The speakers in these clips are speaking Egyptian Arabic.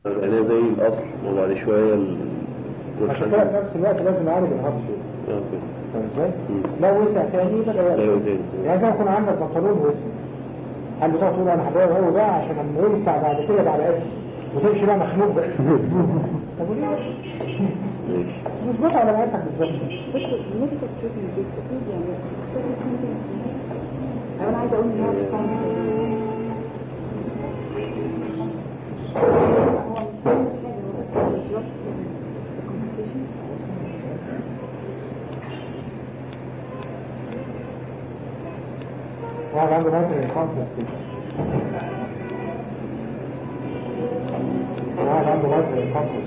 يعني زي الأصل وبعد شوية ال... عشان كده في نفس الوقت لازم اعالج الهبط آه، كده. فاهم ازاي؟ لو وسع تاني بدا لا يقل. يوزن يعني زي ما يكون عندك بنطلون وسع هل بتقعد تقول انا هغير هو ده عشان لما يوسع بعد كده بعد قد وتمشي بقى مخنوق بقى طب وليه بقى؟ ماشي مظبوط على مقاسك بالظبط بس الميديكال تريتمنت بيستفيد يعني بيستفيد سنتين أو أنا عايزة أقول إن هو responsible. هو مش عامل حاجة هو بس just the complication. واحد عنده ماتر انكونفرنس واحد عنده ماتر انكونفرنس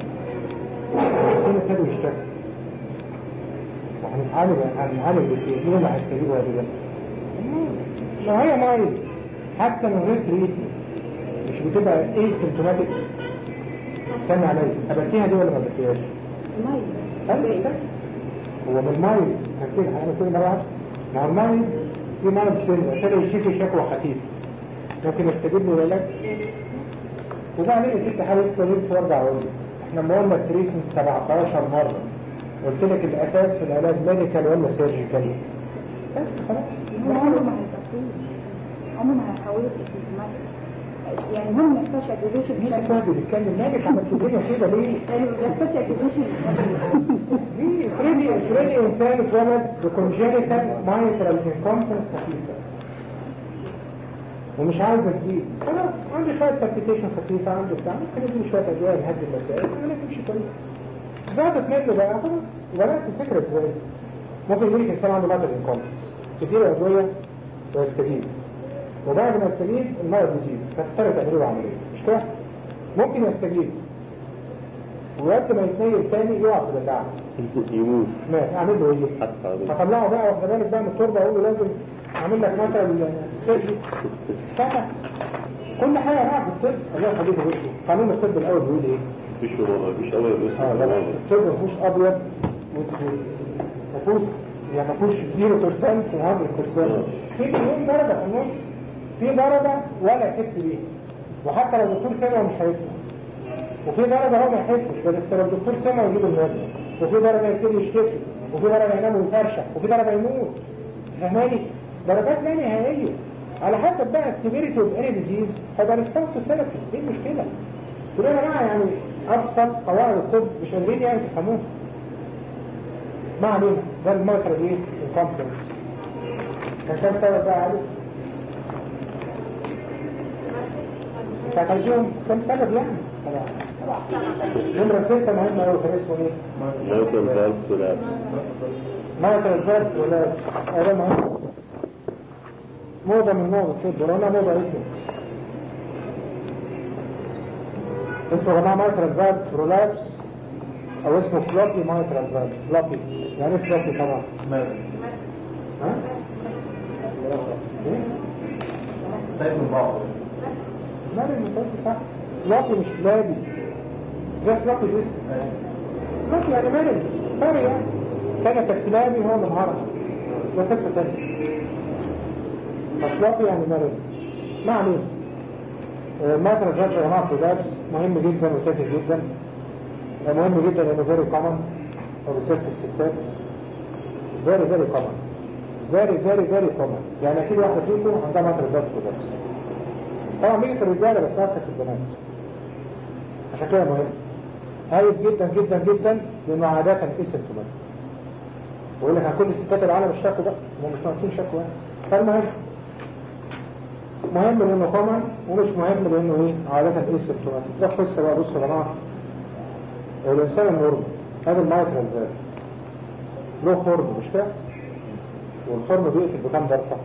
كل ابتدوا يشتكي وهنتعالج هنتعالج بايه؟ مين اللي هيستجيب بعد كده؟ لو هي مريض حتى من غير تريتمنت مش بتبقى ايه سيمتوماتيك استنى عليا ابكيها دي ولا ما ابكيهاش؟ المية. ايوه استنى هو من المريض هنكتب هنكتب مره واحده ما هو المريض في مرض سن ابتدى يشتكي شكوى خفيفه ممكن يستجيب له علاج وبعدين يا ست حاول تقول وارجع اقول لك احنا لما قلنا التريتمنت 17 مره قلت لك الاساس في العلاج ميديكال ولا سيرجيكال بس خلاص هو عمره ما هيتطور عمره ما هيحوله لسيمتوماتيك يعني هم ما يحتاجش اجريشن مين اكواد بيتكلم مالك عملت الدنيا كده ليه؟ يعني ما بيحتاجش اجريشن ليه؟ افرضي افرضي انسان اتولد بكونجينيتال مايترال انكونفرنس خفيفه ومش عايز تزيد خلاص عنده شويه بالبيتيشن خفيفه عنده بتاع ممكن يديله شويه ادويه يهدي المسائل العمليه تمشي كويس زادت منه بقى خلاص يبقى نفس الفكره ازاي ممكن يجيلك انسان عنده مايترال انكونفرنس تديله ادويه ويستجيب وبعد ما يستجيب المرض يزيد فتضطر تعمله له عمليه مش كده؟ ممكن يستجيب وقت ما يتنيل تاني يقع في الدعس يموت ما اعمل له ايه؟ حتى على هطلعه بقى واخد بالك بقى من التربه اقول له لازم اعمل لك مثلا سيرجي سنه كل حاجه بقى في الطب الله يخليك بص قانون الطب الاول بيقول ايه؟ مفيش مفيش أول اه يوسف لا الطب ما فيهوش ابيض واسود ما فيهوش يعني ما فيهوش 0% و100% في مليون درجه في النص في درجه ولا يحس بيها وحتى لو الدكتور سمع مش هيسمع وفي درجة هو ما يحسش بس لو الدكتور سمع يجيب النادي وفي درجة يبتدي يشتكي وفي درجة ينام ويفرشح وفي درجة يموت فاهماني؟ درجات لا نهائية على حسب بقى السيفيريتي اوف اني ديزيز هيبقى ريسبونس ثيرابي ايه المشكلة؟ تقول يا جماعة يعني ابسط قواعد الطب مش قادرين يعني تفهموها ما علينا ده المايكرو ايه؟ الكونفرنس كان كام سبب بقى عليه؟ انت هتديهم كام سبب يعني؟ نمرة ستة مهمة أوي كان اسمه إيه؟ موتر فالف كولابس موتر الفرد ولا هذا مهم موضة من موضة الطب ولا موضة اسمه اسمه يا جماعة مايترال فالف برولابس أو اسمه فلوبي مايترال فالف فلوبي يعني إيه فلوبي طبعا؟ ها؟ إيه؟ سايب من بعض مالي المفروض صح فلوبي مش فلابي ده فلوبي بس فلوبي يعني مالي سوري يعني كان كفلابي هو من هرم ده قصة تانية فلوبي يعني مالي ما علينا ماتر الجاج يا جماعة في لابس مهم جدا وتافه جدا مهم جدا لانه فيري كومن وبالذات في الستات فيري فيري كومن فيري فيري فيري كومن يعني اكيد واحدة فيكم عندها ماتر الجاج في لابس طبعا بيجي في الرجاله بس اكتر في البنات عشان كده مهم هايف جدا جدا جدا لانه عادة اسيمتوماتيك بقول لك عن كل ستات العالم الشكوى ده هم مش ناقصين شكوى يعني فالمهم مهم لانه كومن ومش مهم لانه ايه عادة اسيمتوماتيك ده قصه بقى بصوا يا جماعه الانسان النورمال هذا المايكرو فالف له خرم مش كده والخرم بيقتل بكام ضربه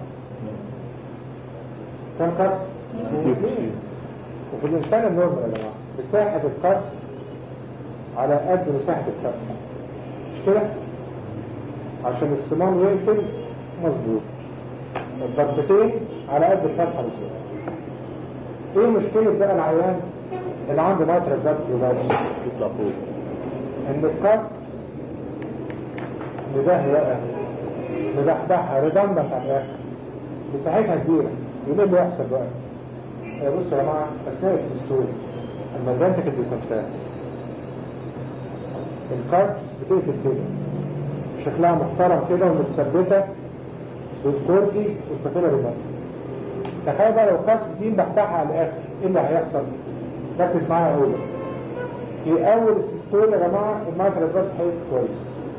كام كسر وفي الإنسان النورمال يا جماعة مساحة الكسر على قد مساحة الفتحة مش كده؟ عشان الصمام يقفل مظبوط الضربتين على قد الفتحة بالظبط ايه مشكلة بقى العيان اللي عنده ماترة ضرب وبس يطلع فوق ان الكسر مبهوأة مبحبحة ريدندنت على الآخر مساحتها كبيرة يقول اللي يحصل بقى بصوا يا جماعة أثناء السيستول اما الفنتكل بيكونتراكت الكاس بتقفل كده شكلها محترم كده ومتثبته بالكورتي والكابيلاري بس تخيل بقى لو الكاس بتنبح بتاعها على الاخر ايه اللي هيحصل؟ ركز معايا اول في اول السيستول يا جماعه المايكرو بلاد هيبقى كويس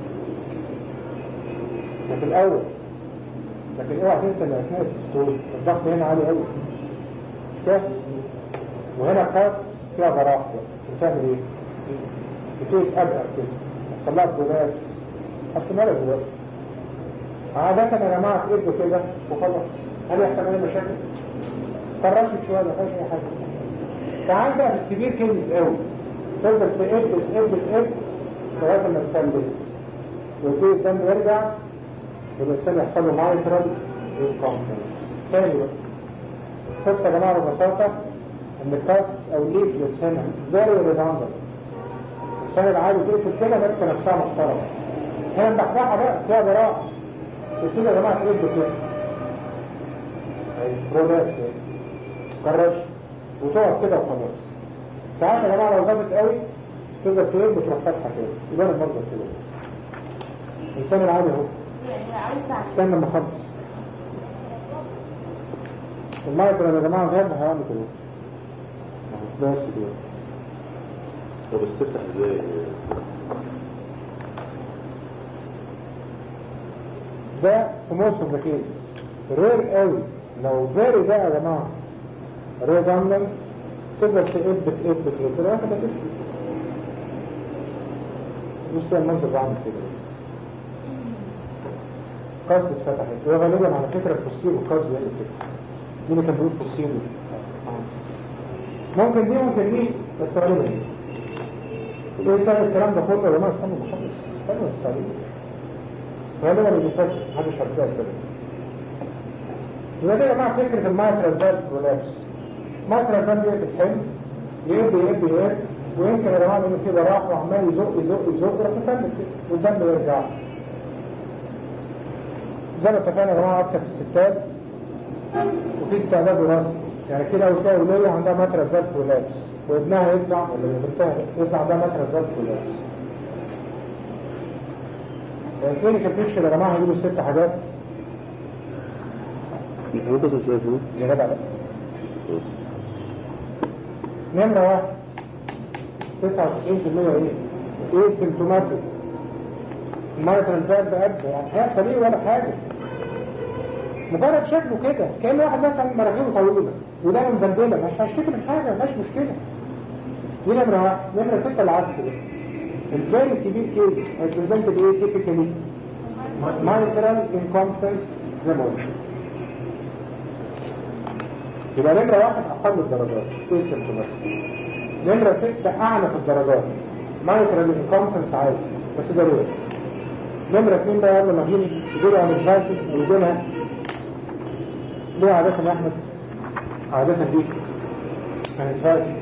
ده في الاول لكن اوعى تنسى ان اثناء السيستول الضغط هنا عالي قوي مش كده؟ وهنا الكاس فيها جراح بتعمل ايه؟ بتقول ابقى كده يحصل لها بروبات اصل مالك دلوقتي عادة يا جماعة تقلبوا كده وخلاص هل يحصل اي مشاكل؟ طرشت شوية ما فيهاش اي حاجة ساعات بقى في السبير كيزز قوي تفضل تقب تقب تقب لغاية ما تفلت ويبتدي الدم يرجع والإنسان يحصل له مايترال انكونفرنس تاني بقى القصة يا جماعة ببساطة ان الكاسكس او الليفلتس هنا فيري ريداندنت الإنسان العادي تقفل كده ماسكة نفسها محترمة هنا مبحبحة بقى فيها براءة تبتدي يا جماعة تقب كده اهي برودكس اهي كرش وتقعد كده وخلاص ساعات يا جماعة لو ظبط قوي تقدر تقلب وتروح فاتحة كده يبان المنظر كده الإنسان العادي اهو يعني عايزة استنى لما اخلص المايكرو يا جماعة غير هيعمل كده اهو بس كده طب بس تفتح ازاي ده في موست اوف ذا كيس رير قوي لو فيري ده يا جماعه رير دامنن تقدر تقب تقب تقب تقب كده تقفل بص ده المنظر ده عامل كده قصد اتفتحت وغالبا على فكره الفوسيل والقصد بيعمل كده مين اللي كان بيقول فوسيل ممكن دي ممكن دي بس غالبا دي ايه سبب الكلام ده كله يا جماعه استنوا بخلص استنوا استنوا غالبا اللي بيفسر محدش عارف السبب يبقى دي يا جماعه فكره المايترال فالف كولابس المايترال فالف دي بتحل يقب يقب يقب ويمكن يا جماعه انه في براح وعمال يزق يزق يزق يروح مكمل كده والدم يرجع زي ما اتفقنا يا جماعه اكتر في الستات وفي استعداد وراثي يعني كده لو تلاقي وليه عندها ماترال فالف كولابس وابنها يطلع ولا بنتها يطلع عندها ماترال فالف كولابس الكلينيكال بيكشر يا جماعه هيجيبوا ست حاجات هو بس مش شايفه يا جدع بقى نمرة واحد 99% ايه؟ ايه سيمتوماتيك المايترال فالف قد يعني هيحصل ايه ولا حاجة مجرد شكله كده كأن واحد مثلا مراكبه طويلة وده مبندلة مش هشتكي من حاجة مفيهاش مشكلة دي نمرة واحد نمرة ستة العكس ده الفيري سيفير كيس هيبريزنت بايه تيبيكالي مايترال انكومبتنس زي ما قلت يبقى نمرة واحد أقل الدرجات ايه سيمتوماتيك نمرة ستة أعلى في الدرجات مايترال انكومبتنس عالي بس ده رير نمرة اتنين بقى قبل ما يجيلي يجيلها انكزايتي ويجيلها ليه عادة يا أحمد؟ عادة دي انكزايتي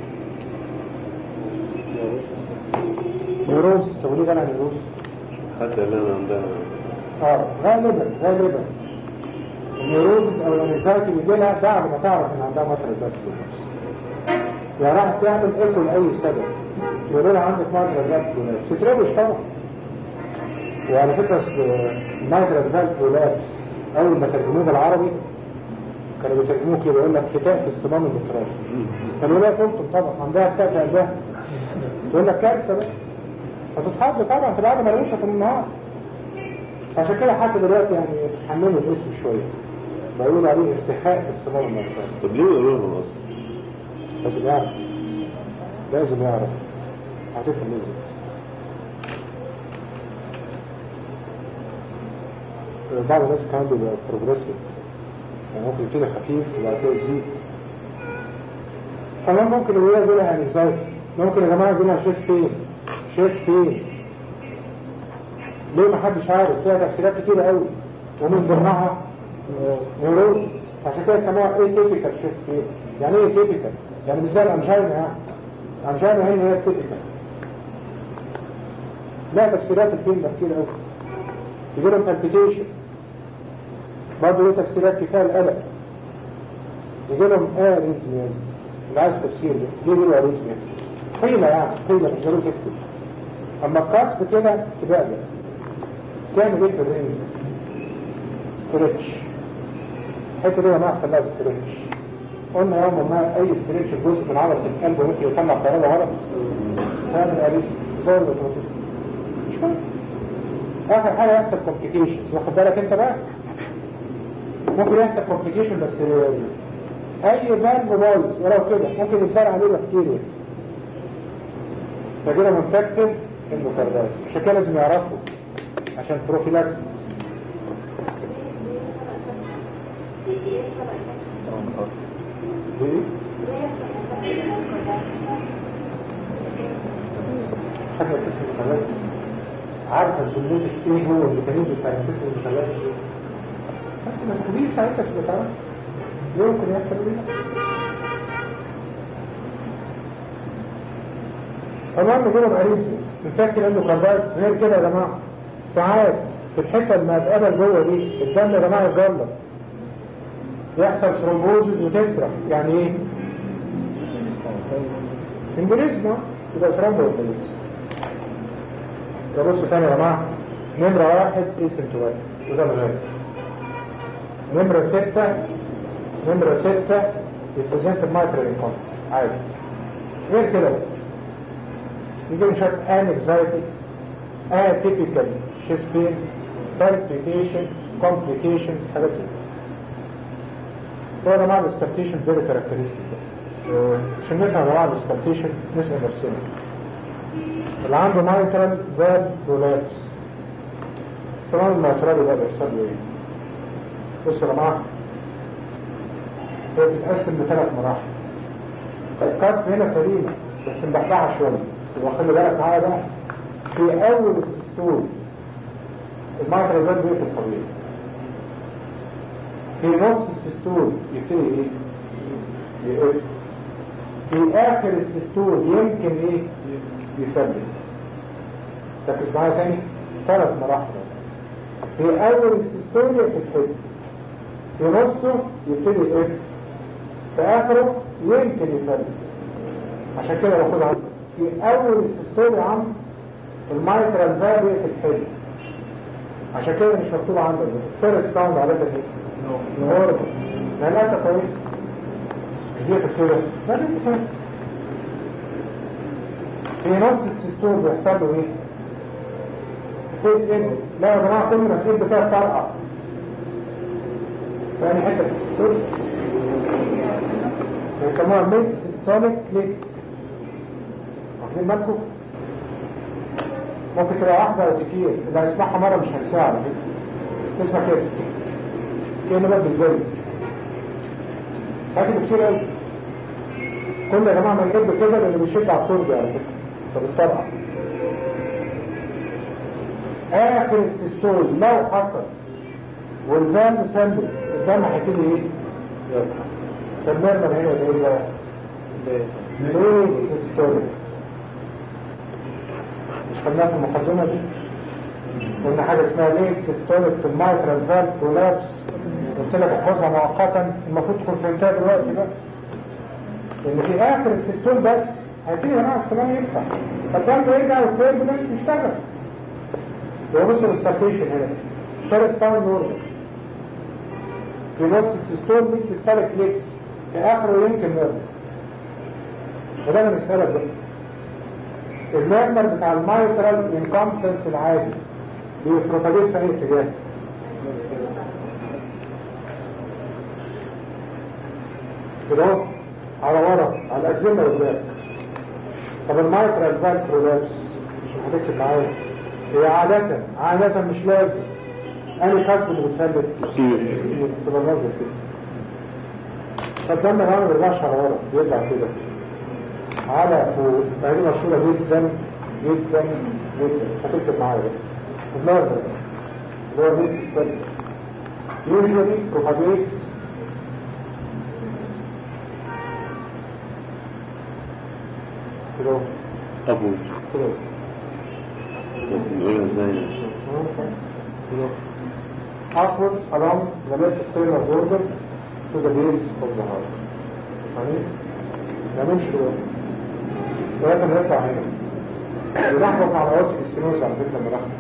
نيروز طب ليه جالها نيروز؟ حتى اللي انا عندها اه غالبا غالبا النيروزس او الانكزايتي بيجي لها بعد ما تعرف ان عندها ماترال فالف كولابس يعني راح تعمل ايكو لاي سبب يقولوا لها عندك ماترال فالف كولابس تتربش طبعا وعلى فكره الماترال فالف كولابس اول ما ترجموه بالعربي كانوا بيترجموه كده يقول لك فتاء في الصمام المترالي كانوا لا قلتم طبعا عندها فتاء في قلبها يقول لك كارثه بقى فتتحط طبعا في بعد ملوشه في النهار عشان كده حتى دلوقتي يعني حملوا الاسم شويه بيقولوا عليه ارتخاء في الصمام المترالي طب ليه يقولوا لهم اصلا؟ لازم يعرف لازم يعرف هتفهم ليه بعض الناس كمان بيبقى بروجريسيف يعني ممكن يبتدي خفيف وبعد كده يزيد كمان ممكن الولاد يقول لها انكزايتي ممكن يا جماعه يقول لها شيست بين شيست بين ليه ما حدش عارف فيها تفسيرات كتيره قوي ومن ضمنها نيروز عشان كده يسموها ايه تيبيكال شيست بين يعني ايه تيبيكال يعني مش زي الانجينا يعني الانجينا هي هي التيبيكال لا تفسيرات الفيلم كتير قوي يجي لهم palpitation برضه له تفسيرات كفايه القلق يجي لهم اريزمياز اللي عايز تفسير ده ليه بيقولوا اريزميا قيلة يعني قيلة مش ضروري تكتب اما الكسب كده تبقى ده تعمل ايه في الرينج ستريتش الحته دي يا جماعه اسمها ستريتش قلنا يوم ما اي ستريتش في جزء من عضله القلب ممكن يطلع كهرباء غلط تعمل اريس زي الاوتوماتيزم مش مهم اخر حاجه يحصل كومبليكيشنز واخد بالك انت بقى ممكن يحصل كومبليكيشن بس اي فالف بايظ ولو كده ممكن يصير عليه بكتيريا فكده منفكتد اندوكاردايتس عشان كده لازم يعرفوا عشان بروفيلاكسس ايه حاجه بتفهم الميكانيزم عارفه سلوكك ايه هو الميكانيزم بتاع الفكر الميكانيزم انت ما تقوليش ساعتها تبقى تعرف يمكن يحصل ايه طبعا نجيبهم اريزموس نفكر انه كاربايت غير كده يا جماعه ساعات في الحته اللي هتقابل جوه دي الدم يا جماعه يجلط يحصل ثرومبوزز وتسرح يعني ايه؟ امبوليزما يبقى ثرومبو امبوليزما بصوا تاني يا جماعه نمره واحد اسنتوات وده الغالب نمره سته نمره سته يبريزنت المايكرو انكونت عادي غير كده بقى يجي مش عارف anxiety atypical chest pain palpitation complications حاجات زي كده هو يا جماعه الاسترتيشن فيري كاركترستيك عشان نفهم يا جماعه الاسترتيشن نسال نفسنا اللي عنده مايترال فالف برولابس السلام الميترالي ده بيحصل له ايه؟ بصوا يا جماعه هي بتتقسم لثلاث مراحل القسم هنا سليمه بس مبحبحه شويه يبقى خلي بالك معايا بقى في اول السيستول المايكرو فالف بيقفل طبيعي في نص السيستول يبتدي ايه؟ يقفل في اخر السيستول يمكن ايه؟ يثبت ركز معايا تاني ثلاث مراحل في اول السيستول يقفل حته في نصه يبتدي يقفل في اخره يمكن يثبت عشان كده باخدها عنك في اول السيستول يا عم المايكرال فالف يقفل حته عشان كده مش مكتوب عندك فيرست ساوند على ده ايه؟ نور لا لا ده كويس دي كده لا دي كده في نص السيستول بيحصل له ايه؟ فيد ان لا يا جماعه كل ما الفيد بتاعه طرقع فاني حته في السيستول بيسموها ميد سيستوليك كليك واخدين بالكم؟ ممكن تبقى واحدة أو كتير اللي هيسمعها مرة مش هينساها على فكرة تسمع كده كأنه باب ازاي ساعات كتير قوي كل يا جماعة ما يجيب كده لأنه بيشد على التربة على فكرة فبالطبع آخر السيستول لو حصل والدم ثبت الدم هيبتدي ايه؟ يطلع فالمرمى هنا ده ايه بقى؟ ليه سيستوليك مش خدناها في المقدمة دي قلنا حاجة اسمها ليت سيستوليك في المايترال فالف كولابس قلت لك احفظها مؤقتا المفروض تكون فهمتها دلوقتي بقى لان في اخر السيستول بس هيبتدي يا جماعه السماء يفتح فالدم يرجع والتيربولنس يشتغل يبقى بصوا الستارتيشن هنا فيرست ساوند نورمال في نص السيستول ميت سيستوليك ليكس في اخره يمكن نورمال وده انا بسألك بقى المرمر بتاع المايترال انكمبتنس العادي بيبروباجيت في اي اتجاه كده اهو على ورا على الاجزمه قدام طب المايترال فالف برولابس مش هتكتب معايا هي عادة عادة مش لازم أنا كسب اللي بتثبت تبقى نازل كده فالدم ما ما بيرجعش على ورا بيرجع كده على فوق هذه مشهورة جدا جدا جدا هتكتب معايا بقى النهارده اللي هو بيس ستادي usually propagates كده أبوج كده نقولها ازاي كده upwards along the left sternal border to the base of the heart يعني ما نمشي كده ولكن يطلع هنا بنحفظ على وجه السينوز على فكرة لما نحفظ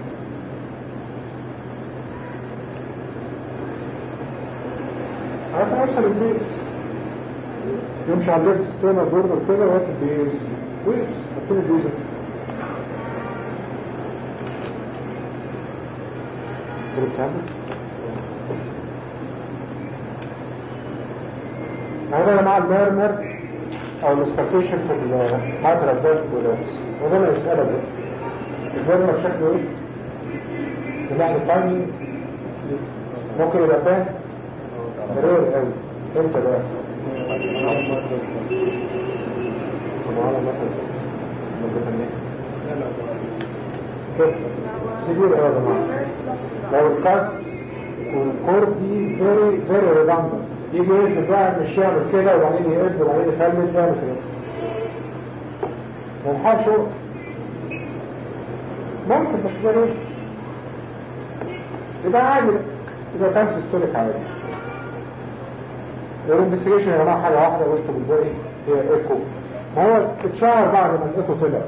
عارف اوصل البيس يمشي على الليفت ستينا بوردر كده وقت البيز ويز حطين البيز كده بتعمل هذا مع الميرمر او الاسترتيشن في الماترا بتاعت الكولابس وده ما يسألك بقى الميرمر شكله ايه؟ من ناحية التايمينج ممكن يبقى فاهم رير قوي امتى بقى؟ معانا مثلا كده سيبير قوي يا جماعه لو الكاست والكور دي فيري فيري ريدندنت يجي يقفل بقى مش يعمل كده وبعدين يقفل وبعدين يخلي يعمل كده ما ينفعش هو. ممكن بس ده ليه؟ يبقى عادي يبقى كان سيستوليك عادي الانفستيجيشن يا جماعه حاجه واحده وسط بالباقي هي ايكو ما هو اتشهر بعد ما الايكو طلع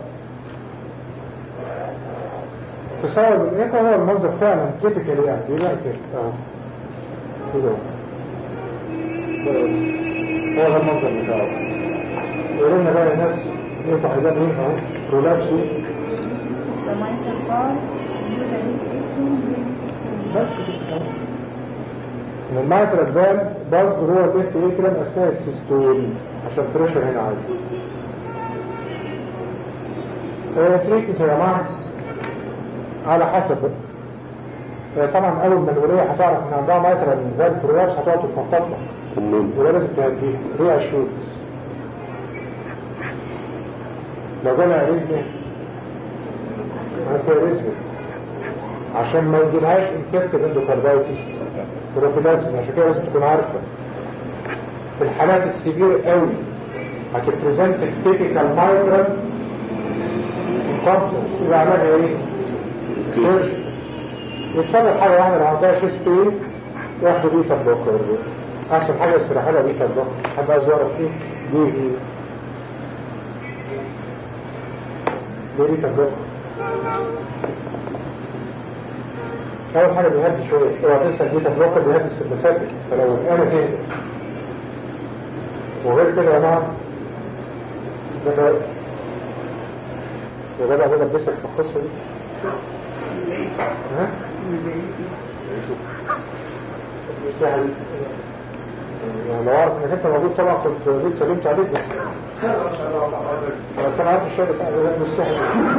تصور الايكو هو المنظر فعلا تيبيكال يعني بيبقى كده اه كده بس هو ده المنظر بتاعه يقولوا لنا بقى الناس الايكو هيبان ايه اهو رولابسي The mindful part, بس كده من المايترال فال باظ هو الاف اي كلام اثناء السيستول عشان بريشر هنا عالي تريتمنت يا جماعه على حسب بقى. طبعا اول ما الوليه هتعرف ان عندها مايترال فال برولابس هتقعد تتنطط لك تمام وده لازم تهديها ريع شوت لو جالها رزق ما فيها رزق عشان ما يجيلهاش انفكتد اندوكاردايتس بروفيلاكس عشان كده لازم تكون عارفه في الحالات السيفير قوي هتبريزنت التيبيكال مايترال انكومبتنس يبقى علاجها ايه؟ سيرجن يتفضل حاجه واحده لو عندها شيست بين ياخدوا بيتا بلوكر احسن حاجه استراحه لها بيتا بلوكر حد عايز يعرف ايه؟ ليه ايه؟ ليه بيتا بلوكر؟ اول حاجه بيهدي شويه اوعى تنسى البيتا بلوكر بيهدي السمباثيك فلو انا تهدى وغير كده يا جماعه ده بقى ده بقى ده لبسك في القصه دي ها؟ يعني لو اعرف انك انت موجود طبعا كنت جيت سلمت عليك بس بس انا عارف الشغل بتاع الولاد مش سهل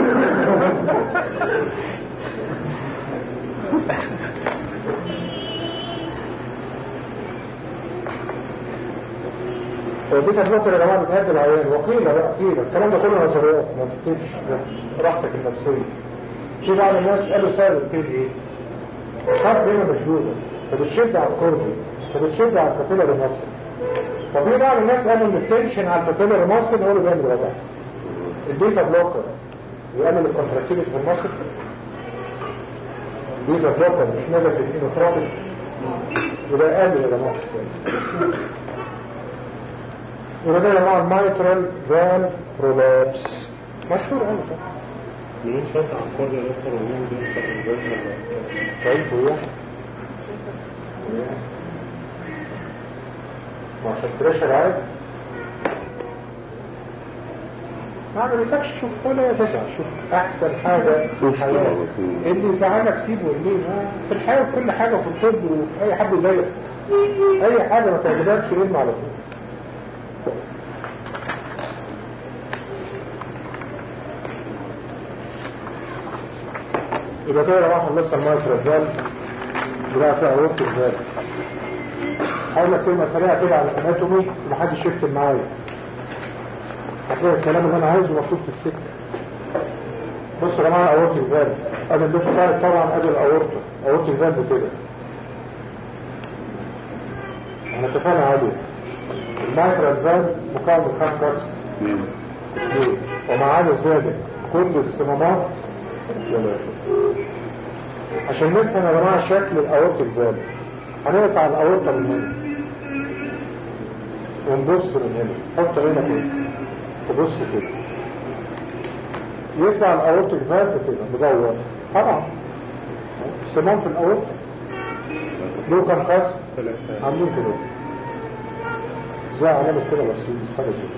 فدي تجربة يا جماعة بتهدي العيان وقيلة بقى قيلة الكلام ده كله نظريات ما تكتبش راحتك النفسية في بعض الناس قالوا سبب الكيل ايه؟ خط هنا مشدودة فبتشد على الكوردي فبتشد على الكابيلاري ماسل ففي بعض الناس قالوا ان التنشن على الكابيلاري ماسل هو اللي بيعمل وجع البيتا بلوكر يقلل الكونتراكتيفيتي في الماسل بيتا بلوكر مش نيجاتيف انوتروبيك وده يقلل يا جماعه يبقى ده يا جماعه المايترال فال برولابس مشهور قوي من شاطر على الكورد يا دكتور ومين بيوصل البشر طيب هو وعشان بريشر عالي ما عملتكش شوف ولا تسعى شوف احسن حاجة في شوف الحياة على طول. اللي يزعلك سيبه ليه ما في الحياة وفي كل حاجة في الطب وفي اي حد يضايقك اي حاجة ما تعجبكش ارمي على طول يبقى كده يا جماعه خلصنا المايكرو فال دلوقتي فيها ورك فال هقول لك كلمه سريعه كده على الاناتومي ومحدش يكتب معايا هتلاقي الكلام اللي انا عايزه مكتوب في السكه بصوا يا جماعه اورتي فال ادي الليفت سايد طبعا ادي الاورطه اورتي فال كده احنا اتفقنا عليه المايكرو فال مكون من خمس كسر ليه؟ ومع عدد زياده كل الصمامات ثلاثة عشان نفهم يا جماعة شكل الأورطة الجالي هنقطع الأورطة من هنا ونبص من هنا حط هنا كده تبص كده يطلع الاورتيك فالف كده مدور طبعا الصمام في الاورتيك له كام قسم ثلاثة عاملين كده زي علامة كده بس بس حاجة كده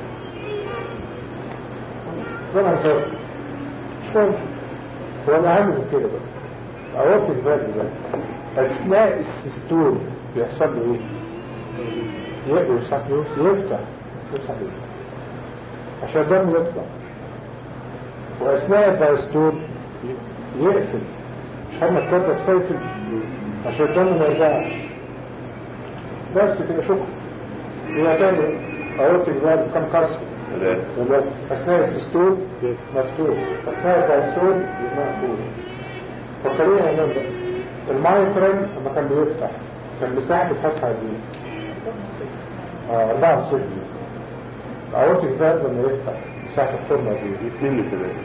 ده انا هسوي مش مهم هو الأهم من كده بقى أورط الفالف ده أثناء السيستول بيحصل له إيه؟ يفتح يفتح يفتح يفتح عشان الدم يطلع وأثناء الدايستول يقفل مش هم الكبدة تقفل عشان الدم ما يرجعش بس كده شكرا يبقى تاني أورط الفالف كم قسم؟ ثلاثة يبقى أثناء السيستول مفتوح أثناء الدايستول مقفول فكرين يا نمبر المايترن لما كان بيفتح كان مساحة الفتحة دي اه 4 6 الأورتيك فالف لما يفتح مساحة الفورمة دي اثنين لثلاثة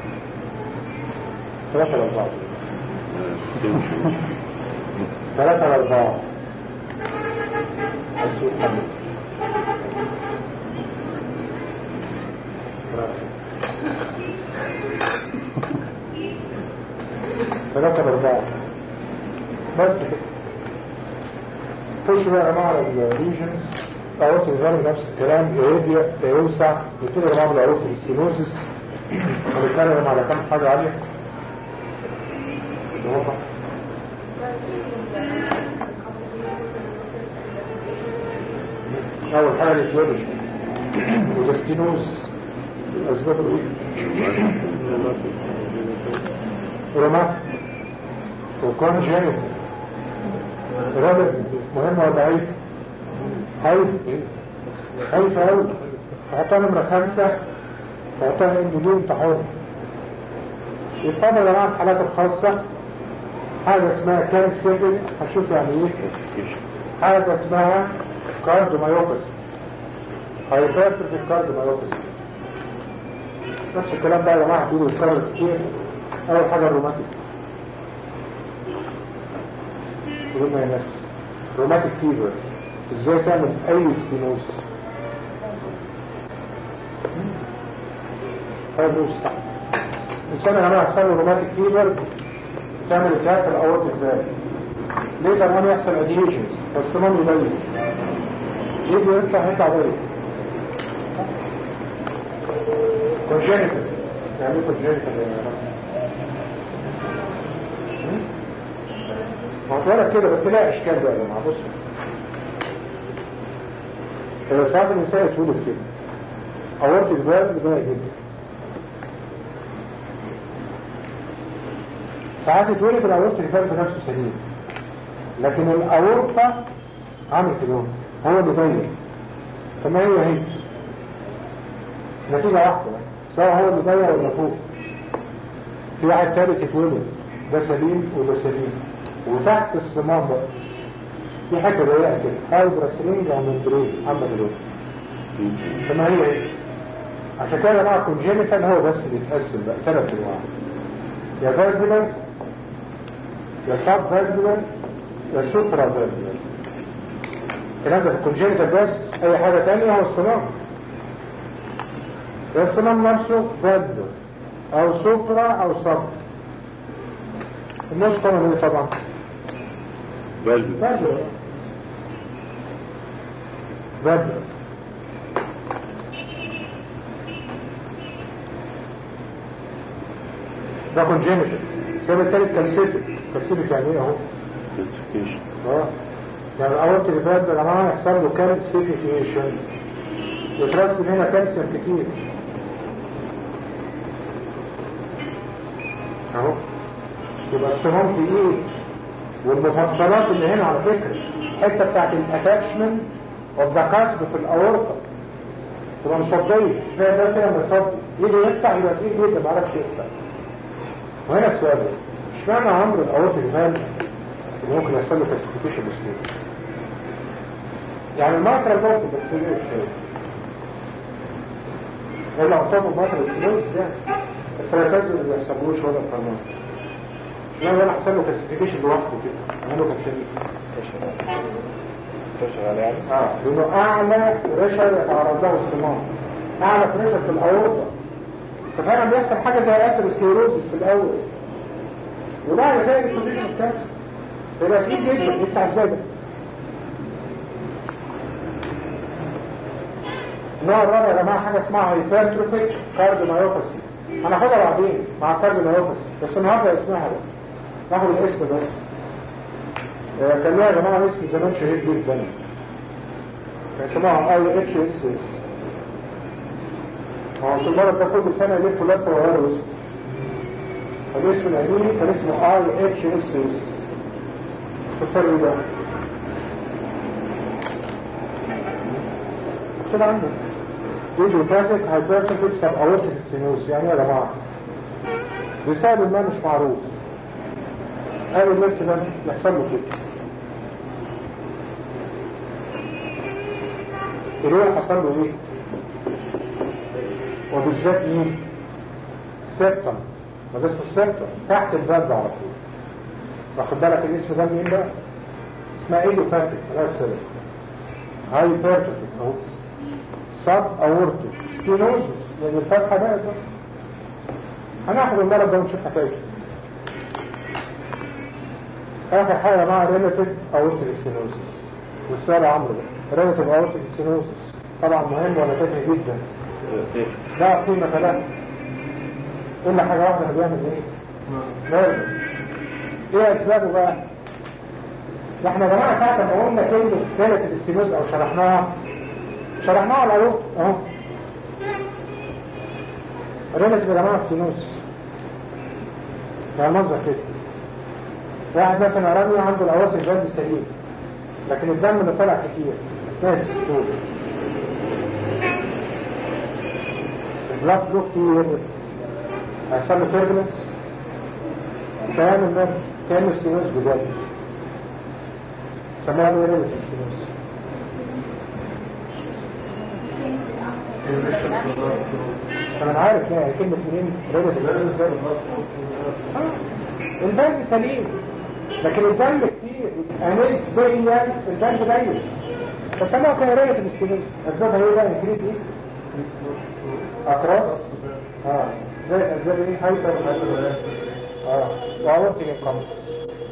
3 ل 4 آه، تمشي 3 ل 4 أسوء حمد ثلاثة لأربعة بس كده خش بقى مع الريجنز أعروف الغرب نفس الكلام يهدي يوسع يبتدي يا جماعة بالعروف السينوسس هنتكلم على كام حاجة عالية اللي هم أول حاجة الإيتيولوجي وده ستينوسس أسبابه إيه؟ رومات وكون جانب رابط مهم ولا ضعيف خايف خايف أوي حطها نمرة خمسة حطها اندولين امتحان يتفضل يا جماعة الحالات الخاصة حاجة اسمها كان سيفل هنشوف يعني ايه حاجة اسمها كارديومايوباثي هايبرتروفيك كارديومايوباثي نفس الكلام بقى يا جماعة هتقولوا يتكرر كتير أول حاجة الروماتيك قلنا يا ناس روماتيك فيبر ازاي تعمل أي ستينوز فيبروس صح الإنسان يا جماعة يحصل له روماتيك فيبر تعمل التهاب في الأورتيك فالف ليه كمان يحصل اديشنز بس ما يليس يجي يفتح يطلع بره كونجينيتال يعني ايه كونجينيتال يا جماعه ما لك كده بس لا اشكال بقى يا جماعه بص هو ساعات الانسان يتولد كده اورط الباب ده جدا ساعات يتولد الاورط الباب بنفسه سليم لكن الاورطه عامل كده هو اللي ضيق فما هي هي نتيجة واحدة سواء هو اللي ضيع ولا فوق في واحد تالت اتولد ده سليم وده سليم وتحت الصمام بقى في حاجة ضيقة كده فايبر سلينج او ممبرين محمد الوقت فما هي ايه عشان كده يا جماعه كونجينيتال هو بس بيتقسم بقى ثلاث انواع يا فالفولار يا سب فالفولار يا سوبرا فالفولار الكلام ده في الكونجينيتال بس اي حاجه ثانيه هو الصمام يا الصمام نفسه فالفولار او سوبرا او سب النص طبعا ايه طبعا بلد فالفولار فالفولار ده كونجينيتال السبب التالت كالسيتك كالسيتك يعني ايه اهو كالسيفيكيشن اه يعني الاول اللي فات ده يا جماعه يحصل له كالسيفيكيشن يترسم هنا كالسيوم كتير اهو يبقى الصمام تقيل والمفصلات اللي هنا على فكره الحته بتاعت الاتاتشمنت اوف ذا كاسب في الاورطه تبقى مصديه زي ده كده مصدي يجي يفتح يبقى تقيل جدا ما يعرفش يفتح وهنا السؤال ده اشمعنى عمرو الاورطي فالف اللي ممكن يحصل له كالسيفيكيشن بسهوله يعني الماكرا برضه بس ليه شويه ولا اعتبر ماكرا السيلوس يعني التراكاز اللي ما بيحصلوش ولا القرنان اشمعنى انا حصل له كالسيفيكيشن لوحده كده عمله كالسيفيكيشن تشغل يعني اه لانه اعلى بريشر يتعرض له الصمام اعلى بريشر في الاورطه ففعلا بيحصل حاجة زي اثيروسكليروزس في الاول وبعد كده الكونديشن الكانسر يبقى تقيل جدا يفتح ازاي ده النوع الرابع يا جماعه حاجه اسمها هايبرتروفيك كارديوميوباثي هناخدها بعدين مع الكارديوميوباثي بس النهارده اسمها بقى ناخد الاسم بس آه، كان ليها يا جماعه اسم زمان شهير جدا كان اسمها اي اتش اس اس هو في المرض ده كل سنه يلف لفه وغير اسمه الاسم العلمي كان اسمه اي اتش اس اس اختصار ايه ده؟ كده عندك ايديوباثيك هايبرتروفيك سب اورتيك ستينوز يعني ايه يا جماعه بسبب ما مش معروف قالوا الليفت ده يحصل له كده الرول حصل له ايه وبالذات مين سيبتم ما ده اسمه سيبتم تحت البلد على طول واخد بالك الاسم ده مين بقى اسمها ايديوباثيك على السبب هايبرتروفيك اهو سب اورتيك ستينوزس لان الفتحه بقى ده هناخد المرض ده ونشوف حكايته اخر حاجه مع ريلاتيف اورتيك ستينوزس والسؤال يا عمرو ده ريلاتيف اورتيك ستينوزس طبعا مهم ولا تافه جدا لا قيمه له الا حاجه واحده اللي بيعمل ايه؟ لازم ايه اسبابه بقى؟ ده احنا يا جماعه ساعه ما قلنا كلمه ريلاتيف ستينوز او شرحناها شرحناها على اهو اهو ريلاتيف يا جماعه السينوس ده المنظر كده واحد مثلا رمي عنده الاوراق الجلد سليم لكن الدم اللي طلع كتير ناس دول البلاد فلو كتير هيحصل له تيربلنس كان النار كانه ستينوس بجد سموها ايه ريلاتيف ستينوس انا عارف يعني كلمة منين ريلاتيف ستينوس الدم سليم لكن الدم كتير نسبيا الدم قليل بس انا كان ريلاتيف ستينوس اسبابها ايه بقى انكريز ايه؟ اكراس اه زي اسباب ايه هايبر اه واورتيك انكمبتس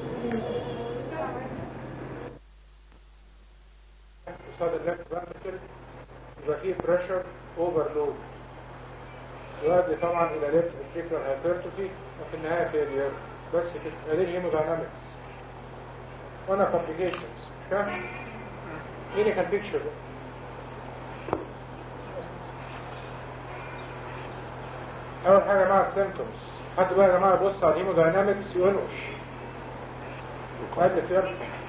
قصاد الليفت فانتكل يبقى فيه بريشر اوفرلود يؤدي طبعا الى ليفت فنتريكولار هايبرتروفي وفي النهايه فيلير بس كده ادي هيموداينامكس وانا كومبليكيشنز فاهم؟ كلينيكال بيكتشر اول حاجه مع السيمتومز حد بقى يا جماعه يبص على الهيموداينامكس ينقش قبل كده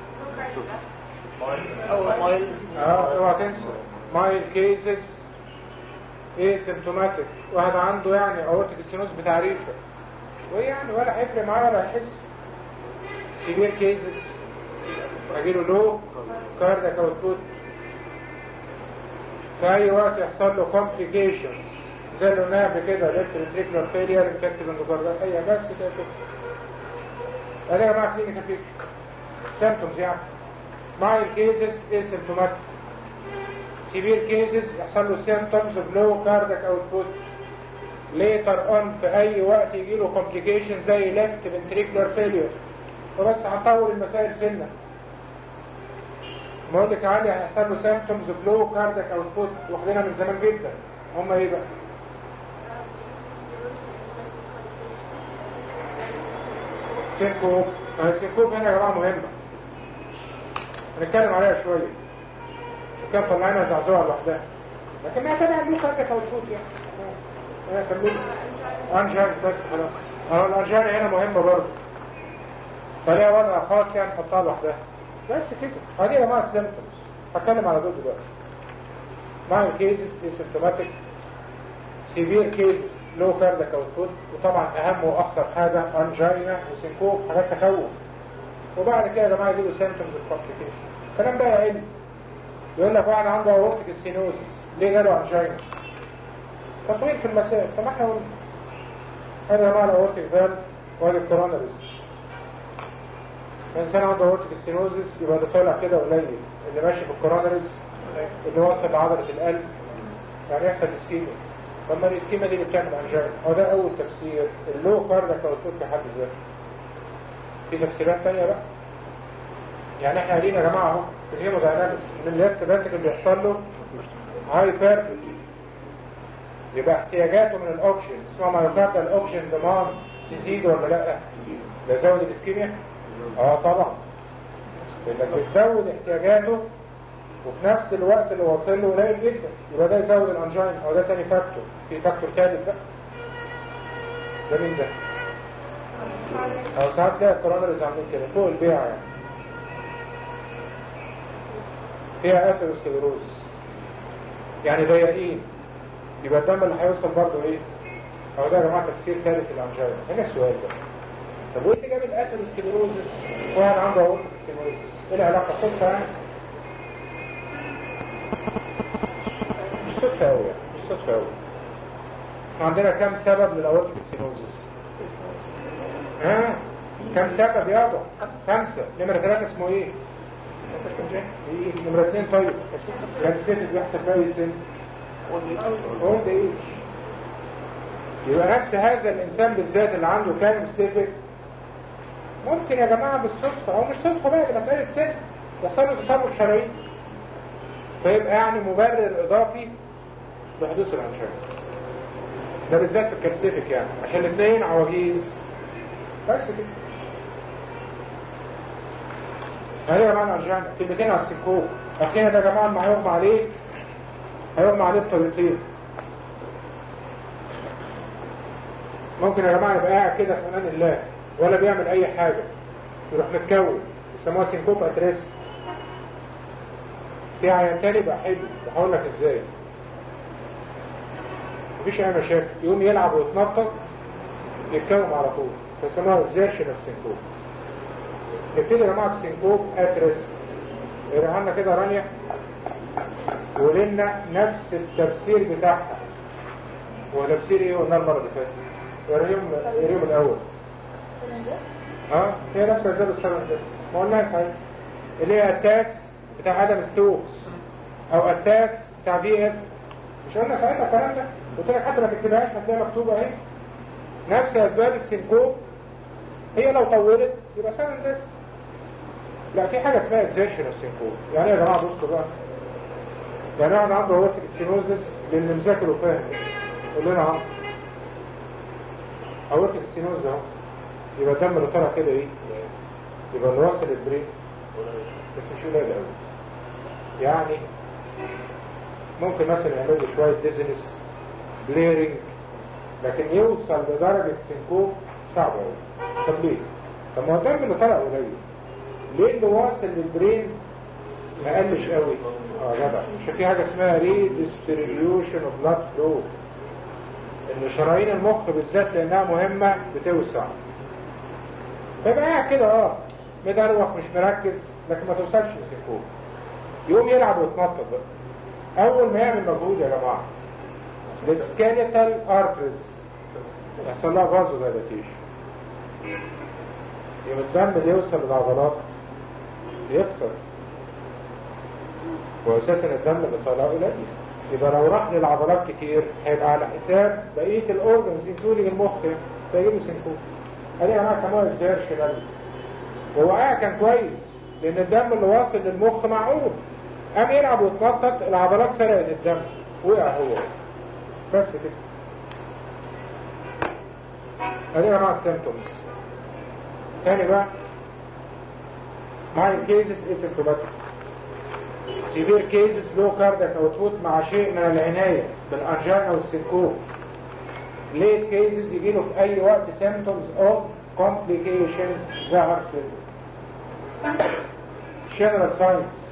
اه اوعى تنسى مايل كيسز ايه سيمتوماتيك واحد عنده يعني اورتيك ستينوز بتعريفه وايه يعني ولا هيفرق معاه ولا هيحس سيفير كيسز اجيله لو كاردياك اوتبوت في اي وقت يحصل له كومبليكيشنز زي اللي قلناها قبل كده ليفت ريتريكولار فيلير انفكتيف اندوكاردايت اي بس كده كده ادي يا جماعه كلينيكال بيكتشر سيمتومز يعني mild cases asymptomatic severe cases يحصل له symptoms of low cardiac output later on في اي وقت يجي له complications زي left ventricular failure فبس هنطول المسائل سنة ما اقول لك علي هيحصل له symptoms of low cardiac output واخدينها من زمان جدا هم ايه بقى سينكوب السينكوب هنا يا جماعه مهمه هنتكلم عليها شوية كان طلعنا زعزوعة لوحدها لكن ما تبع له كاركة موجود يعني انا كمل انجان بس خلاص اه الانجان هنا مهمة برضه فليها وضع خاص يعني نحطها لوحدها بس كده هذه يا جماعة السيمتومز هتكلم على دول دلوقتي مع كيسز اسيمتوماتيك سيفير كيسز لو كاردياك اوتبوت وطبعا اهم واخطر حاجه انجينا وسينكوب حاجات تخوف وبعد كده يا جماعه يجيبوا سيمتومز الكومبليكيشن الكلام ده علم يقول لك واحد عنده اورتيك ستينوزس ليه جاله انجينا تطويل في المسائل طب احنا قلنا هذا يا جماعه الاورتيك فالف وادي الكوروناريز الانسان عنده اورتيك ستينوزس يبقى ده طالع كده قليل اللي ماشي في الكوروناريز اللي وصل عضله القلب يعني يحصل اسكيميا طب ما الاسكيما دي بتعمل انجينا هو ده اول تفسير اللو كاردك اوتبوت في حد ذاته في تفسيرات تانية بقى يعني احنا قايلين يا جماعه اهو في الهيموداينامكس ان الليفت فانتركل بيحصل له هايبر يبقى احتياجاته من الاوكسجين اسمها مايوكاردال الاوكسجين ديماند تزيد ولا لا؟ ده يزود الاسكيميا؟ اه طبعا لانك بتزود احتياجاته وفي نفس الوقت اللي واصل له قليل جدا يبقى ده يزود الانجين او ده تاني فاكتور في فاكتور ثالث بقى ده مين ده؟ او ساعات تلاقي الكورونرز عاملين كده فوق البيع يعني فيها اثيروسكليروزس يعني ضيقين يبقى الدم اللي هيوصل برضه ايه؟ هو ده يا جماعه تفسير ثالث الانجين هنا السؤال ده طب وايه اللي جاب الاثيروسكليروزس واحد عنده اورتيك ستينوزس ايه العلاقه صدفه يعني؟ مش صدفه قوي يعني مش صدفه قوي احنا عندنا كم سبب للاورتيك ستينوزس؟ ها؟ كم سبب يابا؟ خمسه نمره ثلاثه اسمه ايه؟ ايه نمرة اثنين طيب كان الست بيحصل فيها ايه سن اولد ايج يبقى نفس هذا الانسان بالذات اللي عنده كان سيفك ممكن يا جماعة بالصدفة او مش صدفة بقى دي مسألة سن يحصل له تصرف شرايين فيبقى يعني مبرر اضافي لحدوث الانشاء ده بالذات في الكالسيفيك يعني عشان الاثنين عواجيز بس كده هذا يا جماعة الأرجان كلمتين على السكوك أخينا ده يا جماعة ما هيغمى عليه هيغمى عليه بطريقتين ممكن يا جماعة يبقى قاعد كده في أمان الله ولا بيعمل أي حاجة يروح متكون يسموها سينكوب أتريس في عيان تاني بقى حلو وهقول لك ازاي مفيش أي مشاكل يقوم يلعب ويتنطط يتكون على طول فيسموها اكزيرشن اوف سينكوب نبتدي يا جماعه بسينكوب اترس اقراها لنا كده رانيا ولنا نفس التفسير بتاعها هو تفسير ايه قلنا المره اللي فاتت اليوم اليوم الاول اه هي نفس اسباب السبب ده ما قلناها ساعتها اللي هي اتاكس بتاع ادم ستوكس او اتاكس بتاع في اف مش قلنا ساعتها الكلام ده قلت لك حتى ما تكتبهاش هتلاقيها مكتوبه اهي نفس اسباب السينكوب هي لو طولت يبقى سنة ده لا في حاجة اسمها اكزيرشن اوف سينكوب يعني يا جماعة بصوا بقى يعني واحد عنده اورتيك ستينوزس للي مذاكر وفاهم قول لنا اه اورتيك ستينوز اهو يبقى الدم اللي طالع كده ايه يبقى اللي واصل البرين بس مش قليل قوي يعني ممكن مثلا يعمل له شوية ديزنس بليرنج لكن يوصل لدرجة سينكوب صعب قوي طب ليه؟ طب ما هو الدم اللي طالع قليل ليه اللي واصل للبرين ما قلش قوي؟ اه جدع عشان في حاجه اسمها ريديستريبيوشن اوف بلاد فلو ان شرايين المخ بالذات لانها مهمه بتوسع فيبقى قاعد كده اه مدروخ مش مركز لكن ما توصلش لسيكوب يقوم يلعب ويتنطط بقى اول ما يعمل مجهود يا جماعه السكيليتال ارترز يحصل لها فازو دايلاتيشن يبقى الدم اللي يوصل للعضلات يكتر واساسا الدم اللي طالع قليل يبقى لو راح للعضلات كتير هيبقى على حساب بقيه الاورجنز انكلودنج المخ فيجيبوا سنكوب ادي انا سموها اكزيرشنال وهو قاعد كان كويس لان الدم اللي واصل للمخ معقول قام يلعب ويتنطط العضلات سرقت الدم وقع هو بس كده ادي يا جماعه السيمتومز تاني بقى ماين كيسز اسيمتوماتيك سيفير كيسز لو كاردك اوتبوت مع شيء من العنايه بالانجينا والسينكوب ليت كيسز يجي له في اي وقت سيمتومز اوف complications ظهر في general science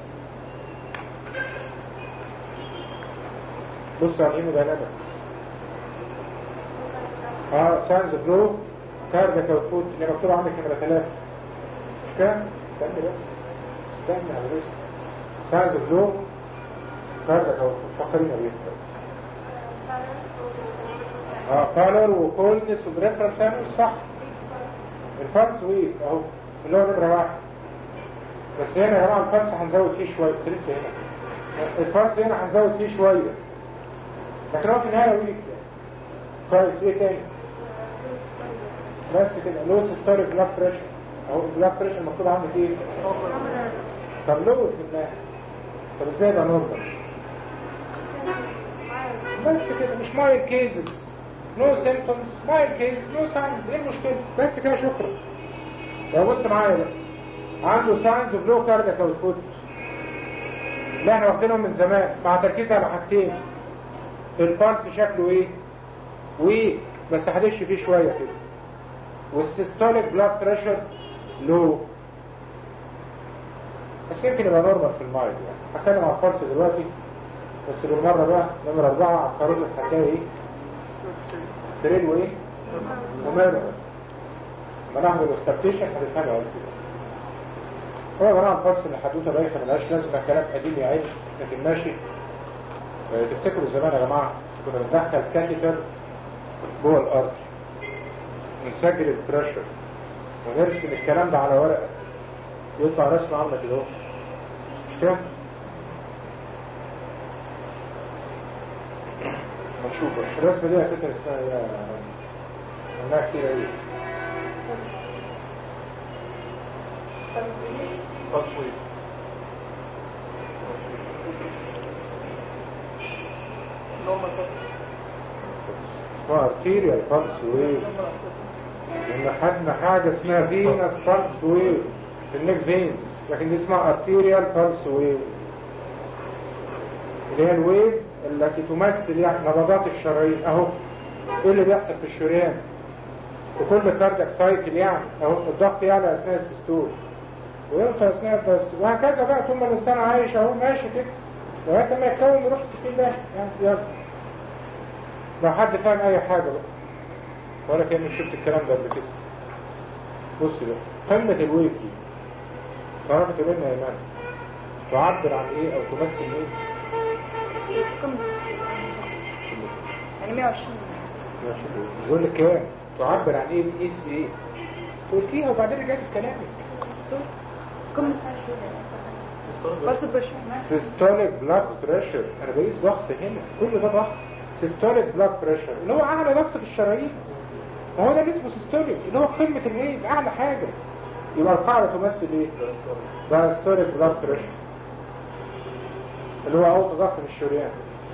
بص على الهيموداينامكس اه ساينز بلو كاردك اوتبوت اللي مكتوب عندك نمره ثلاثه مش كده؟ استنى بس استنى على بس ساينز بلو كاردك اوتبوت فكرينا بيه اه كالر وكولنس وبريفرال ساينس صح الفانس ويك اهو اللي هو نمره واحد بس هنا يا جماعه الفانس هنزود فيه شويه كنت لسه هنا الفانس هنا هنزود فيه شويه لكن هو في النهايه ويك كويس ايه تاني بس كده لو سيستوليك بلاد بريشر اهو البلاد بريشر المفروض عندك ايه طب لو في الناحية طب ازاي ده نورمال بس كده مش مايل كيسز نو سيمتومز مايل كيسز نو ساينز ايه المشكله بس كده شكرا لو بص معايا بقى عنده ساينز اوف لو كاردياك اوتبوت اللي احنا واخدينهم من زمان مع تركيز على حاجتين البالس شكله ايه ويك بس هدش فيه شويه كده والسيستوليك بلاد بريشر لو بس يمكن يبقى نورمال في المايل يعني هتكلم على البالس دلوقتي بس بالمرة بقى نمرة أربعة عقارات الحكاية إيه؟ سرير وإيه؟ وماله لما ناخد الاستابتيشن هنفهمها بس هو يا جماعة الفرس اللي حدوته بايخة ملهاش لازمة كلام قديم يعيش لكن ماشي آه، تفتكروا زمان يا جماعة كنا بندخل كاتيتر جوه الأرض ونسجل البريشر ونرسم الكلام ده على ورقة يطلع رسمة عاملة كده اهو مش كده؟ ما نشوف الرسمة دي اساسا اسمها ايه يا عملها كتير ايه تصوير اسمها ارتيريال بالس ويف لان خدنا حاجة اسمها فينس بالس ويف في النيك فينز لكن دي اسمها ارتيريال بالس ويف اللي هي الويف التي تمثل يعني نبضات الشرايين اهو ايه اللي بيحصل في الشريان في كل كاردياك سايكل يعني اهو الضغط يعلى اثناء السيستول وينقى اثناء الدايستول وهكذا بقى طول ما الانسان عايش اهو ماشي كده لغايه ما يتكون يروح سكين ده يعني يلا لو حد فاهم اي حاجه بقى ولا كاني شفت الكلام ده قبل كده بص بقى قمه الويف دي تعرف تقول لنا يا مان تعبر عن ايه او تمثل ايه يعني 120 بقول لك ايه تعبر عن ايه بقيس ايه قلتيها وبعدين رجعت في كلامك قمة بس بريشر سيستوليك بلاد بريشر انا بقيس ضغط هنا كل ده ضغط سيستوليك بلاد بريشر اللي هو اعلى ضغط في الشرايين ما هو ده اللي اسمه سيستوليك اللي هو قمه الويف اعلى حاجه يبقى القاعده تمثل ايه دايستوليك بلاد بريشر اللي هو اوطى ضغط في الشريان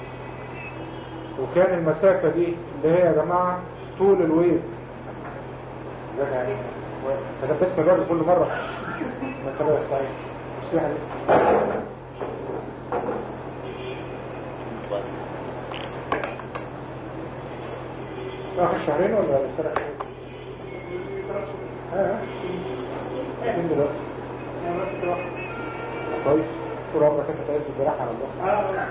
وكان المسافه دي اللي هي يا جماعه طول الويف ازيك يا عيني تلبسنا الراجل كل مره ما تبقى صحيح مش صحيح آخر شهرين ولا سنة ها فين دلوقتي كويس طول عمرك انت تعيش الجراحة على الله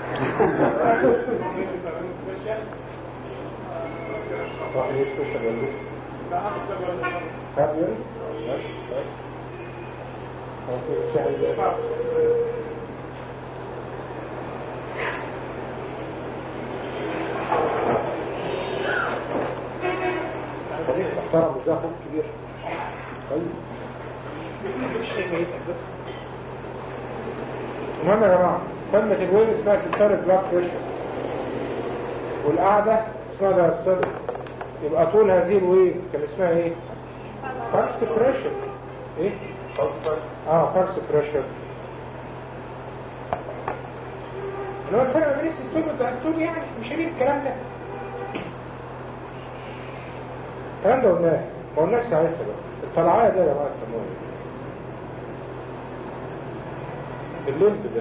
واحد ايه سبيشال ولا لسه؟ طب يلا ماشي ماشي اوكي شهر خليك محترم وده اخوك كبير طيب المهم يا جماعه قمه الويل اسمها سيستوليك بلاد بريشر والقاعده اسمها دايستوليك يبقى طول هذه الويل كان اسمها ايه؟ فرس بريشر ايه؟ اه فرس بريشر اللي هو الفرق بين السيستول والدايستول يعني مش هنين الكلام ده الكلام ده قلناه ما قلناش ساعتها بقى الطلعايه ده يا جماعه يسموها ايه؟ الليمب ده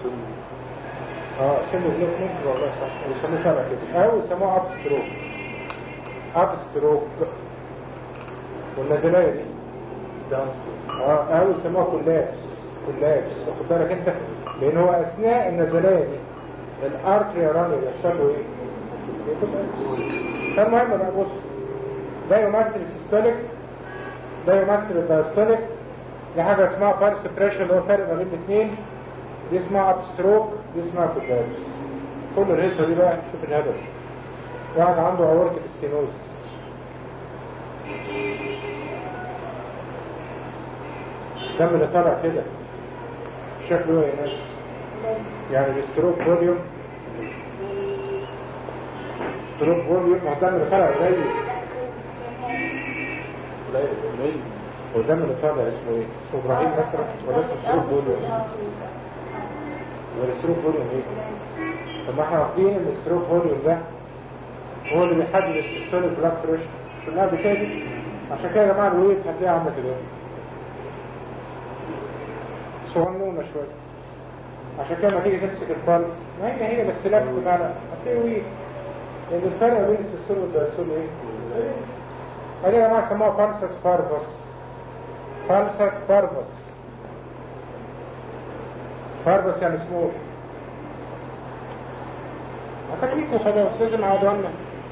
اه سن الليمب ممكن والله صح بيسموه شبه كده او يسموه اب ستروك اب ستروك والنزلايه دي اه او يسموها كولابس كولابس واخد بالك انت لان هو اثناء النزلايه دي الارتري راني بيحصل له ايه؟ فالمهم بقى بص ده يمثل السيستوليك ده يمثل الدايستوليك دي حاجة اسمها بارس بريشر اللي هو فرق ما بين الاثنين دي اسمها اب ستروك دي اسمها كوبارس كل الهيصة دي بقى شوف الهدف واحد عنده اورتيك ستينوزس الدم اللي طالع كده شكله ايه يا ناس يعني الستروك فوليوم ستروك فوليوم ما هو الدم اللي طالع قليل قليل قليل هو الدم اللي طالع اسمه ايه؟ اسمه ابراهيم مثلا ولا اسمه ستروك فوليوم؟ ولا ستروك فوليوم ايه؟ طب ما احنا واخدين ان الستروك فوليوم ده هو اللي بيحدد السيستوليك بلاك بريشر قلناها قبل كده عشان كده يا جماعه الويت هتلاقيها عامله كده صغنونه شويه عشان كده لما تيجي تمسك البلس ما هي هي بس لف بقى هتلاقي ويت لان الفرق بين السيستول والدايستول ايه؟ هذه يا جماعه سموها فالسس بارفس فالسس بارفس بارفس يعني سمول هتكليكوا خلاص لازم اقعدوا لنا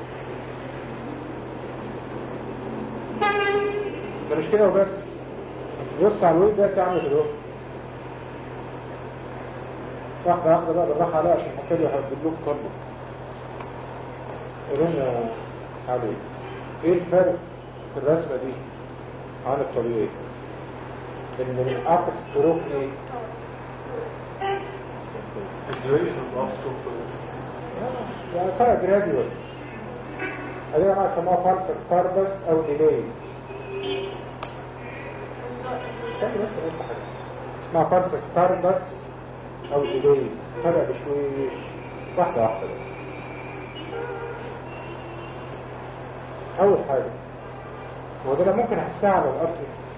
ده مش كده وبس بص على الويت ده تعمل دلوقتي واحدة واحدة بقى بالراحة عليها عشان حكى لي هدلوك قلبه قولنا عليه ايه الفرق في الرسمة دي عن الطبيعي ان الابس ستروك ايه الديوريشن اوف ستروك يعني طلع جراديوال هذه انا سموها فالسس كاربس او ديلي استنى بس قلت حاجة اسمها فالسس كاربس او ديلي فرق بشويش واحدة واحدة بس. اول حاجة هو ده أنا ممكن احسها على الارض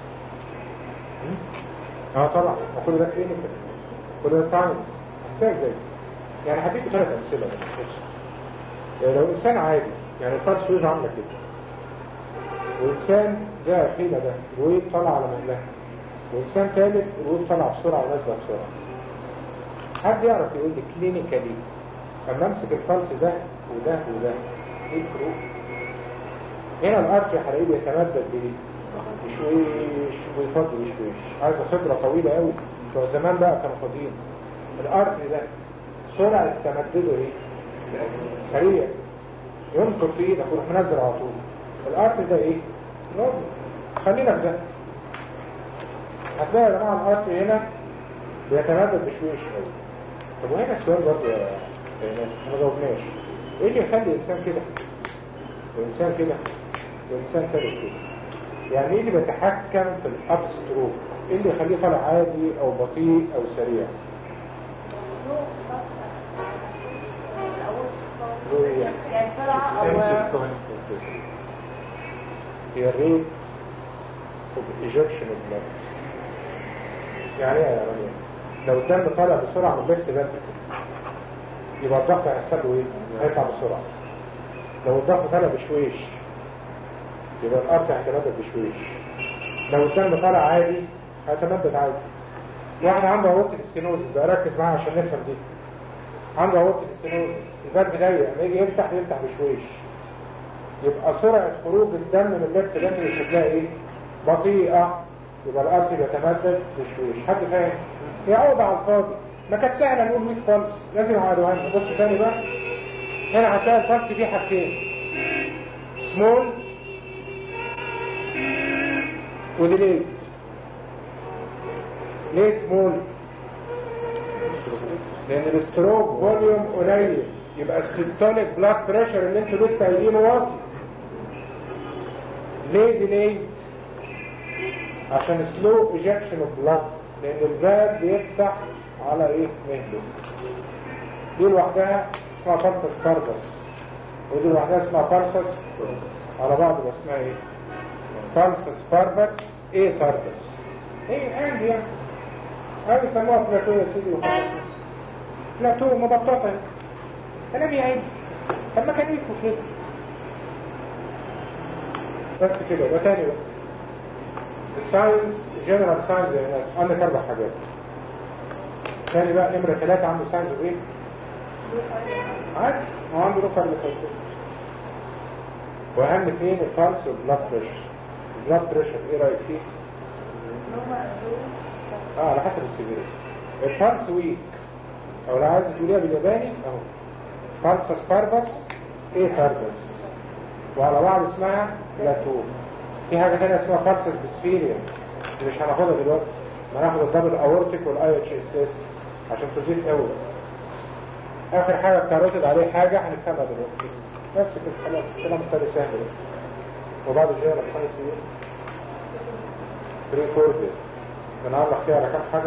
اه طبعا ما كل ده كلينيكال كل ده ساينس احسها ازاي يعني هديكوا ثلاث امثله بس بص. يعني لو انسان عادي يعني الفرس ويج عامله كده وانسان زي اخينا ده الويب طالع على مهلها وانسان ثالث الويب طالع بسرعه ونازله بسرعه حد يعرف يقول لي كلينيكالي اما امسك الفرس ده وده وده ايه الفروق؟ هنا الارتري هلاقيه بيتمدد بايه؟ بشويش ويفضل بشويش عايزه خبره طويله قوي بتوع زمان بقى كانوا فاضيين الارتري ده سرعه تمدده ايه؟ سريع ينطر في ايدك ويروح منزل على طول الارتري ده ايه؟ نورمال خلينا في ده هتلاقي يا جماعه الارتري هنا بيتمدد بشويش قوي طب وهنا السؤال برضه يا يا ناس ما جاوبناش ايه اللي يخلي انسان كده وانسان كده وانسان ثالث كده يعني ايه اللي بيتحكم في الاب ستروك ايه اللي يخليه طالع عادي او بطيء او سريع هو إيه يعني يعني سرعة أو هي الريت اوف ايجكشن اوف بلاد يعني ايه يا رجل لو الدم طالع بسرعه من الليفت فنتركل يبقى الضغط هيحصل له ايه؟ هيطلع بسرعه لو الضغط طالع بشويش يبقى الارض هيتمدد بشويش لو الدم طالع عادي هيتمدد عادي واحد عنده اورتيك ستينوزس بقى ركز معايا عشان نفهم دي عنده اورتيك ستينوزس الفالف ضيق لما يجي يفتح يفتح بشويش يبقى سرعة خروج الدم من الليفت فنتركل شكلها ايه؟ بطيئة يبقى الارض بيتمدد بشويش حد فاهم؟ هي عقدة على الفاضي ما كانت سهلة نقول 100 فالس لازم يعادوها لنا بص تاني بقى هنا هتلاقي الفالس فيه حاجتين سمول وديلي ليه سمول لان الستروك فوليوم قليل يبقى السيستوليك بلاك بريشر اللي انتوا لسه قايلينه واطي ليه ديلي عشان سلو ايجكشن اوف بلاد لان الباب بيفتح على ايه مهله دي لوحدها اسمها فارسس كاربس ودي لوحدها اسمها فارسس على بعض يبقى اسمها ايه فارسس كاربس ايه كاربس ايه عندي يعني هذه يسموها بلاتو يا سيدي وخلاص بلاتو مبططة كلام يعيب طب ما كان يكفوا في لسه بس كده ده تاني بقى الساينس جنرال ساينس يا ناس عندك اربع حاجات تاني بقى نمرة ثلاثة عنده ساينس وايه؟ عادي هو عنده رقم لخلفه واهم اثنين الفالس والبلاد بريشر البلاد بريشر ايه رايك فيه؟ اه على حسب السيفيريتي الفالس ويك او لو عايز تقوليها بالياباني اهو فالسس باربس ايه باربس وعلى بعض اسمها بلاتو في حاجة تانية اسمها فالسس بسفيريا دي مش هناخدها دلوقتي ما ناخد الدبل اورتيك والاي اتش اس اس عشان تزيد قوي اخر حاجة بتعرض عليه حاجة هنفهمها دلوقتي بس كده خلاص كلام تاني سهل بقى. وبعد شويه لما خلص ايه؟ بري كورد بنعلق فيها على كام حاجه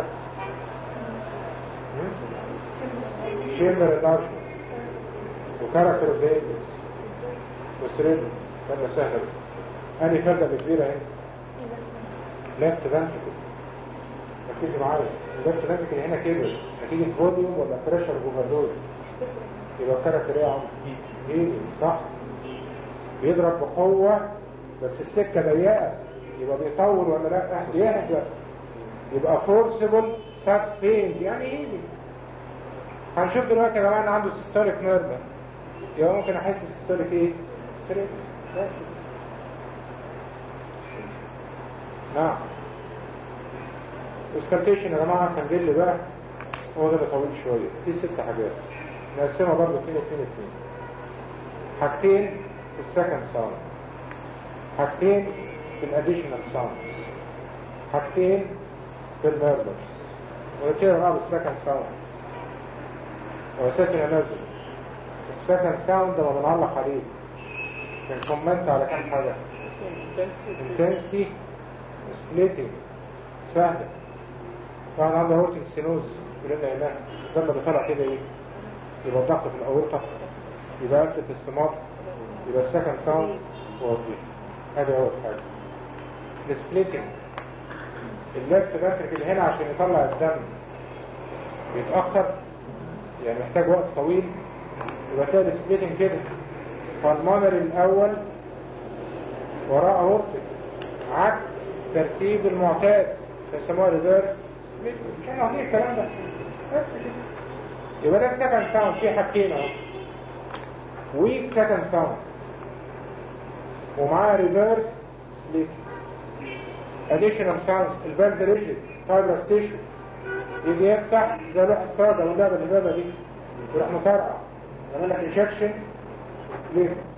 شيمر الناشر وكاركتر اوف ذا انجلس وسريد كلمه سهله انهي فرده كبيره اهي لفت فانتكل ركزي معايا اللفت فانتكل هنا كبر نتيجه فوليوم ولا بريشر اوفرلود يبقى كاركتر ايه يا عم؟ ايه صح بيضرب بقوه بس السكه ضيقه يبقى بيطول ولا لا يحزق يبقى فورسبل سسبيند يعني ايه هنشوف دلوقتي يا جماعه ان عنده سيستوليك نيرفا يبقى ممكن احس سيستوليك ايه ستريك بس نعم السكالتيشن يا جماعه كان جيل بقى هو ده اللي طويل شويه في ست حاجات نقسمها برضه اتنين اتنين اتنين حاجتين في السكند ساوند حاجتين في الاديشنال ساوند حاجتين في الميربرز ونبتدي بقى بالسكند ساوند واساسا يا نازل السكند ساوند لما بنعلق عليه بنكومنت على كام حاجه intensity splitting سهله واحد عنده هورتنج سينوز كلنا هنا الدم اللي طالع كده ايه يبقى الضغط في الاورطه يبقى قفله السمار يبقى السكند ساوند واضح هذه اول حاجه السبليتنج اللفت فاترك هنا عشان يطلع الدم بيتاخر يعني محتاج وقت طويل يبقى تلاقي السبليتنج كده فالمانر الاول وراء اورتك عكس ترتيب المعتاد فيسموها ريفيرس مش احنا واخدين الكلام ده بس كده يبقى ده سكند ساوند فيه حاجتين اهو ويك سكند ساوند ومعاه ريفيرس سبليت اديشنال ساوند البلد ريجيد فايبرس تيشو يجي يفتح زي روح الصاده واللعبه اللي دي يروح مطرقع يعمل لك انجكشن ليه؟